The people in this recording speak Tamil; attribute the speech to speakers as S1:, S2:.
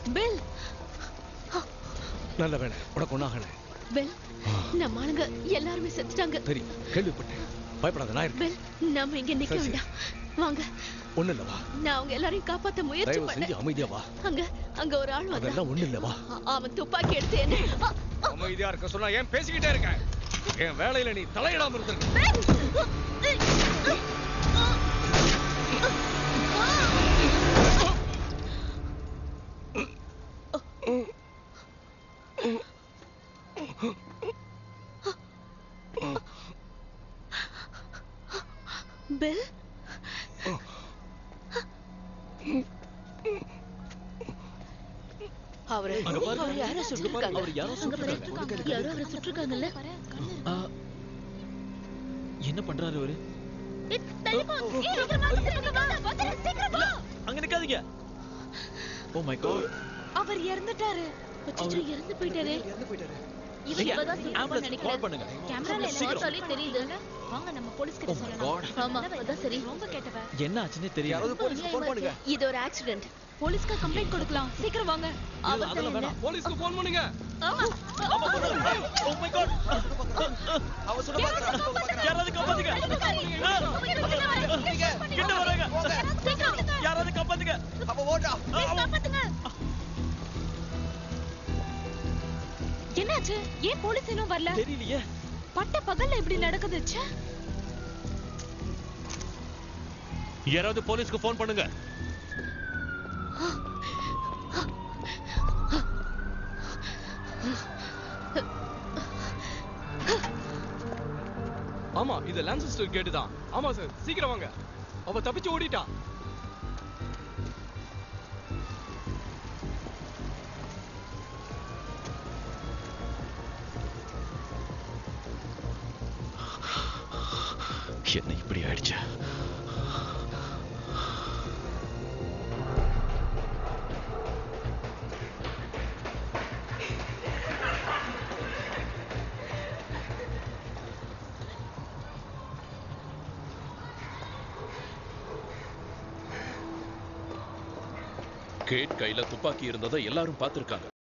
S1: பெல்
S2: நல்ல வேலை உனக்கு ஒண்ணாகல
S1: பெல் நம்ம ஆளுங்க எல்லாருமே செத்துட்டாங்க
S2: தெரியும் கேள்விப்பட்டேன் பயப்படாத நான் இருக்கேன்
S1: பெல் நாம இங்க நிக்க
S2: சரி, சரி.
S1: வேண்டாம் வாங்க
S2: ஒண்ணு இல்ல வா
S1: நான் அவங்க எல்லாரையும் காப்பாத்த முயற்சி
S2: தயவு செஞ்சு
S1: பண்ணேன்
S2: அமைதியா வா
S1: அங்க அங்க ஒரு ஆள் வந்தான்
S2: அதெல்லாம் ஒண்ணு இல்ல வா
S1: அ- அவன் துப்பாக்கி எடுத்து என்ன அ- அ-
S2: அமைதியா இருக்க சொன்னா ஏன் பேசிக்கிட்டே இருக்க என் வேலையில நீ தலையிடாம இருந்திருக்க
S1: பெல்! பெல் அவரு
S3: அங்க பாரு.
S1: அவர் யாரோ சுட்டிருக்காங்க
S3: அவர் யாரோ சுட்டிருக்காங்க.
S1: யாரோ அவரை சுட்டிருக்காங்கல்ல
S3: ஆ, என்ன பண்றாரு அவரு அங்க நிக்காதீங்க ஓ மை காட்
S1: அவர் இறந்துட்டாரு அச்சச்சோ, இறந்து போயிட்டாரே இவன்
S3: நீங்க
S1: இப்பதான் சொல்லுவான்னு
S3: ambulance
S1: நினைக்கிறேன்.
S3: call பண்ணுங்க.
S1: கேமரால
S3: சீக்கிரம்.
S1: பார்த்தாலே தெரியுது வாங்க நம்ம போலீஸ்
S3: Oh my God.
S1: ஆமா அதான் சரி ரொம்ப கேட்டவ
S3: என்ன ஆச்சுன்னே தெரியல
S1: இது ஒரு ஆக்சிடென்ட் போலீஸ்க்கு கம்ப்ளைண்ட் கொடுக்கலாம் சீக்கிரம் வாங்க அவர்
S3: அதெல்லாம் வேணாம்.
S2: போலீஸ்க்கு போன் பண்ணுங்க
S1: ஆமா
S3: ஓ மை காட் யாராவது காப்பாத்துங்க கிட்ட வராங்க யாராவது காப்பாத்துங்க
S1: என்னாச்சு ஏன் போலீஸ் இன்னும் வரல
S3: தெரியலையே
S1: பட்ட பகல்ல இப்படி நடக்குது ச்சே.
S4: யாராவது போலீஸ்க்கு ஃபோன் பண்ணுங்க
S2: ஆமா இது லான்சஸ்டர் கேட்டு தான் ஆமா சார் சீக்கிரம் வாங்க அவ தப்பிச்சு ஓடிட்டா
S4: என்ன இப்படி ஆயிடுச்சு கேட் கையில துப்பாக்கி இருந்ததை எல்லாரும் பார்த்திருக்காங்க